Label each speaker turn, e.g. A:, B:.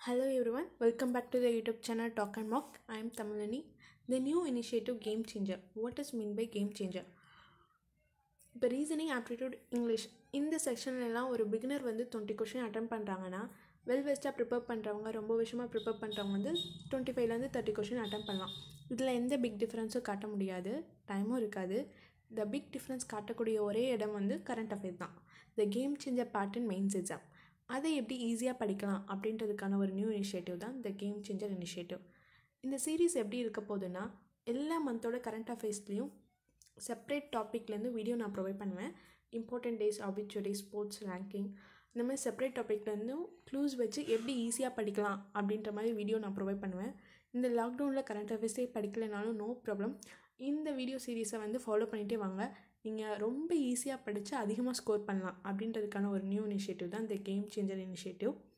A: Hello everyone, welcome back to the YouTube channel Talk and Mock. I am Tamilani. The new initiative Game Changer. What is mean by Game Changer? இப்போ reasoning aptitude English இந்த செக்ஷன்லலாம் ஒரு beginner வந்து twenty question attend பண்ணுறாங்கன்னா well வெஸ்ட்டாக prepare பண்ணுறவங்க ரொம்ப வருஷமாக ப்ரிப்பேர் பண்ணுறவங்க வந்து டுவெண்ட்டி ஃபைவ்லேருந்து தேர்ட்டி கொஷின் அட்டன் பண்ணலாம் இதில் எந்த பிக் டிஃப்ரென்ஸும் காட்ட முடியாது டைமும் இருக்காது த பிக் டிஃப்ரென்ஸ் காட்டக்கூடிய ஒரே இடம் வந்து கரண்ட் அஃபேர் தான் the game changer pattern mains exam அதை எப்படி ஈஸியாக படிக்கலாம் அப்படின்றதுக்கான ஒரு நியூ இனிஷியேட்டிவ் தான் த கேம் சேஞ்சர் இனிஷியேட்டிவ் இந்த சீரீஸ் எப்படி இருக்க போகுதுன்னா எல்லா மந்தோட கரண்ட் அஃபேர்ஸ்லேயும் செப்ரேட் டாப்பிக்லேருந்து வீடியோ நான் ப்ரொவைட் பண்ணுவேன் important days obituary sports ranking இந்த மாதிரி செப்பரேட் டாப்பிக்லேருந்தும் க்ளூஸ் வச்சு எப்படி ஈஸியாக படிக்கலாம் அப்படின்ற மாதிரி வீடியோ நான் ப்ரொவைட் பண்ணுவேன் இந்த லாக்டவுனில் கரண்ட் அஃபேர்ஸே படிக்கலைனாலும் நோ ப்ராப்ளம் இந்த வீடியோ சீரீஸை வந்து ஃபாலோ பண்ணிகிட்டே வாங்க நீங்கள் ரொம்ப ஈஸியாக படித்து அதிகமாக ஸ்கோர் பண்ணலாம் அப்படின்றதுக்கான ஒரு நியூ இனிஷியேட்டிவ் தான் இந்த கேம் சேஞ்சர் இனிஷியேட்டிவ்